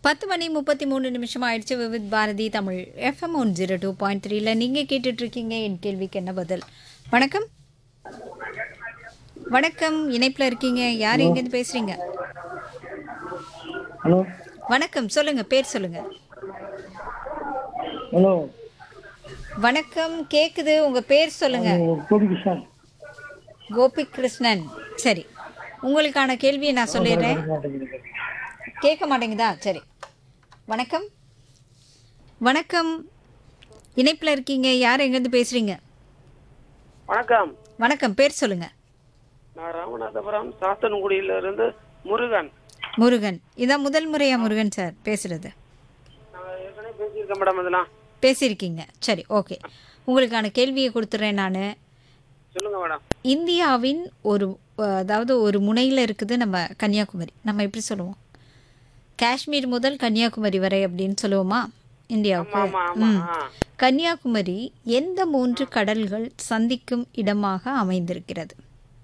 பத்து மணி முப்பத்தி மூணு நிமிஷம் ஆயிடுச்சு Vividh Bharati Tamil FM one zero two point த்ரீல நீங்கள் கேட்டுட்ருக்கீங்க என் கேள்விக்கு என்ன பதில் வணக்கம் வணக்கம் இணைப்பில் இருக்கீங்க யார் எங்கேருந்து பேசுகிறீங்க ஹலோ வணக்கம் சொல்லுங்கள் பேர் சொல்லுங்கள் ஹலோ வணக்கம் கேட்குது உங்கள் பேர் சொல்லுங்கள் கோபி கிருஷ்ணன் கோபி கிருஷ்ணன் சரி உங்களுக்கான கேள்வியை நான் சொல்லிடுறேன் கேட்க மாட்டேங்குதா சரி வணக்கம் வணக்கம் இணைப்பில் இருக்கீங்க யார் எங்கேருந்து பேசுகிறீங்க வணக்கம் வணக்கம் பேர் சொல்லுங்கள் நான் ராமநாதபுரம் சாத்தன்குடியில இருந்து முருகன் முருகன் இதான் முதல் முறையா முருகன் சார் பேசுகிறது நான் ஏற்கனவே பேசியிருக்கேன் மேடம் இதெல்லாம் பேசியிருக்கீங்க சரி ஓகே உங்களுக்கான கேள்வியை கொடுத்துட்றேன் நான் சொல்லுங்க மேடம் இந்தியாவின் ஒரு அஹ், அதாவது ஒரு முனையில் இருக்குது நம்ம கன்னியாகுமரி நம்ம எப்படி சொல்லுவோம் காஷ்மீர் முதல் கன்னியாகுமரி வரை அப்படின்னு சொல்லுவோமா இந்தியாவுக்கு ஆமா ஆமா ம். ஆ. கன்னியாகுமரி எந்த மூன்று கடல்கள் சந்திக்கும் இடமாக அமைந்திருக்கிறது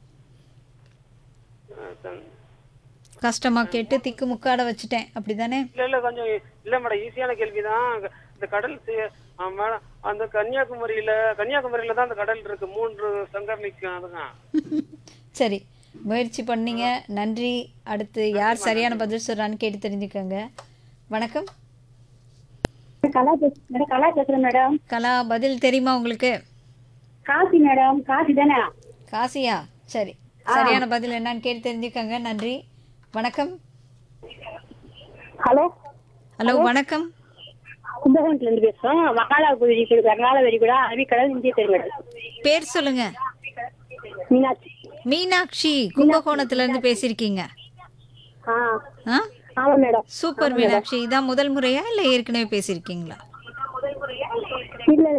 கஷ்டமா கேட்டு திக்கு முக்காட வச்சுட்டேன் அப்படிதானே இல்ல இல்ல கொஞ்சம் இல்ல மேடம் ஈஸியான கேள்விதான் இந்த கடல் சி- ஆ, மேடம் அந்த கன்னியாகுமரியில கன்னியாகுமரியில தான் அந்த கடல் இருக்கு மூன்று சங்கர் நிற்கும் அதுங்க சரி முயற்சி பண்ணீங்க நன்றி அடுத்து யார் சரியான பதில் சொல்றான்னு கேட்டு தெரிஞ்சுக்கோங்க வணக்கம் கலா பேச- மேடம் கலா பேசுறேன் மேடம் கலா பதில் தெரியுமா உங்களுக்கு காசி மேடம் காசி தானே காசியா சரி சரியான பதில் என்னன்னு கேட்டு தெரிஞ்சுக்கோங்க நன்றி வணக்கம் ஹலோ ஹலோ வணக்கம் கும்பகோணத்துல இருந்து பேசுறோம் வங்காளபுரி கூட வங்காளவெரி கூட அரபிக்கடல் இந்திய திருமணம் பேர் சொல்லுங்க மீனாட்சி மீனாட்சி கும்பகோணத்துல இருந்து பேசியிருக்கீங்க ஆ ஆ ஆமா மேடம் சூப்பர் மீனாட்சி இதான் முதல் முறையா இல்லை ஏற்கனவே பேசியிருக்கீங்களா இல்ல